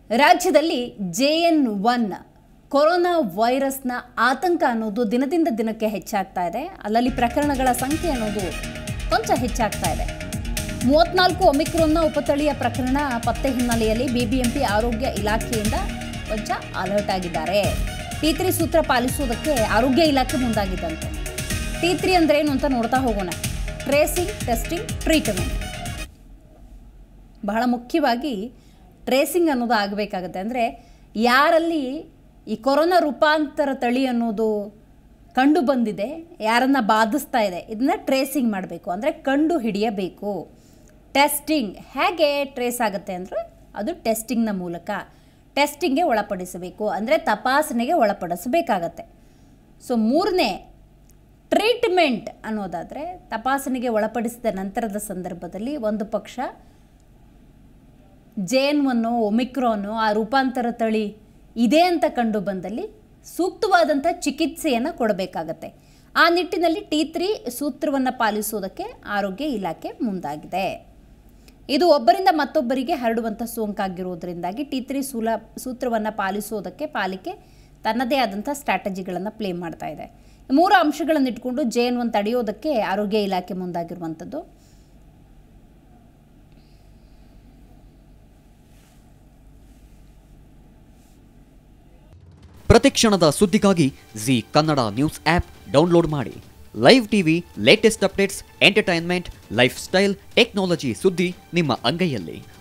ರಾಜ್ಯದಲ್ಲಿ J N one corona ವೈರಸ್ನ ಆತಂಕ ಅನ್ನೋದು ದಿನದಿಂದ ದಿನಕ್ಕೆ ಹೆಚ್ಚಾಗ್ತಾ ಇದೆ ಅಲ್ಲಲ್ಲಿ ಪ್ರಕರಣಗಳ ಸಂಖ್ಯೆ ಅನ್ನೋದು ಕೊಂಚ ಹೆಚ್ಚಾಗ್ತಾ ಇದೆ ಮೂವತ್ನಾಲ್ಕು ಒಮಿಕ್ರೋನ್ನ ಉಪತಳಿಯ ಪ್ರಕರಣ ಪತ್ತೆ ಹಿನ್ನೆಲೆಯಲ್ಲಿ ಬಿಬಿಎಂಪಿ ಆರೋಗ್ಯ ಇಲಾಖೆಯಿಂದ ಕೊಂಚ ಅಲರ್ಟ್ ಆಗಿದ್ದಾರೆ ಟಿ ತ್ರೀ ಸೂತ್ರ ಪಾಲಿಸುವುದಕ್ಕೆ ಆರೋಗ್ಯ ಇಲಾಖೆ ಮುಂದಾಗಿದ್ದಂತೆ ಟಿ ತ್ರೀ ಅಂದ್ರೆ ಏನು ಅಂತ ನೋಡ್ತಾ ಹೋಗೋಣ ಟ್ರೇಸಿಂಗ್ ಟೆಸ್ಟಿಂಗ್ ಟ್ರೀಟ್ಮೆಂಟ್ ಬಹಳ ಮುಖ್ಯವಾಗಿ ಟ್ರೇಸಿಂಗ್ ಅನ್ನೋದು ಆಗಬೇಕಾಗತ್ತೆ ಅಂದರೆ ಯಾರಲ್ಲಿ ಈ ಕೊರೋನಾ ರೂಪಾಂತರ ತಳಿ ಅನ್ನೋದು ಕಂಡು ಬಂದಿದೆ ಯಾರನ್ನ ಬಾಧಿಸ್ತಾ ಇದೆ ಇದನ್ನ ಟ್ರೇಸಿಂಗ್ ಮಾಡಬೇಕು ಅಂದರೆ ಕಂಡು ಹಿಡಿಯಬೇಕು ಟೆಸ್ಟಿಂಗ್ ಹೇಗೆ ಟ್ರೇಸ್ ಆಗುತ್ತೆ ಅಂದರೆ ಅದು ಟೆಸ್ಟಿಂಗ್ನ ಮೂಲಕ ಟೆಸ್ಟಿಂಗ್ಗೆ ಒಳಪಡಿಸಬೇಕು ಅಂದರೆ ತಪಾಸಣೆಗೆ ಒಳಪಡಿಸಬೇಕಾಗತ್ತೆ ಸೊ ಮೂರನೇ ಟ್ರೀಟ್ಮೆಂಟ್ ಅನ್ನೋದಾದರೆ ತಪಾಸಣೆಗೆ ಒಳಪಡಿಸಿದ ನಂತರದ ಸಂದರ್ಭದಲ್ಲಿ ಒಂದು ಪಕ್ಷ ಜೇನ್ವನ್ನು ಒಮಿಕ್ರಾನು ಆ ರೂಪಾಂತರ ತಳಿ ಇದೆ ಅಂತ ಕಂಡು ಬಂದಲ್ಲಿ ಸೂಕ್ತವಾದಂಥ ಚಿಕಿತ್ಸೆಯನ್ನು ಕೊಡಬೇಕಾಗತ್ತೆ ಆ ನಿಟ್ಟಿನಲ್ಲಿ ಟಿ ತ್ರೀ ಸೂತ್ರವನ್ನು ಪಾಲಿಸುವುದಕ್ಕೆ ಆರೋಗ್ಯ ಇಲಾಖೆ ಮುಂದಾಗಿದೆ ಇದು ಒಬ್ಬರಿಂದ ಮತ್ತೊಬ್ಬರಿಗೆ ಹರಡುವಂಥ ಸೋಂಕಾಗಿರುವುದರಿಂದಾಗಿ ಟಿ ತ್ರೀ ಸೂಲ ಸೂತ್ರವನ್ನು ಪಾಲಿಸುವುದಕ್ಕೆ ಪಾಲಿಕೆ ತನ್ನದೇ ಆದಂಥ ಸ್ಟ್ರಾಟಜಿಗಳನ್ನು ಪ್ಲೇ ಮಾಡ್ತಾ ಇದೆ ಈ ಮೂರು ಅಂಶಗಳನ್ನು ಇಟ್ಕೊಂಡು ಜೆ ಎನ್ ಒನ್ ತಡೆಯೋದಕ್ಕೆ ಆರೋಗ್ಯ ಇಲಾಖೆ ಮುಂದಾಗಿರುವಂಥದ್ದು ಪ್ರತಿಕ್ಷಣದ ಸುದ್ದಿಗಾಗಿ Zee Kannada news app download ಮಾಡಿ live TV latest updates entertainment lifestyle technology ಸುದ್ದಿ ನಿಮ್ಮ ಅಂಗೈಯಲ್ಲಿ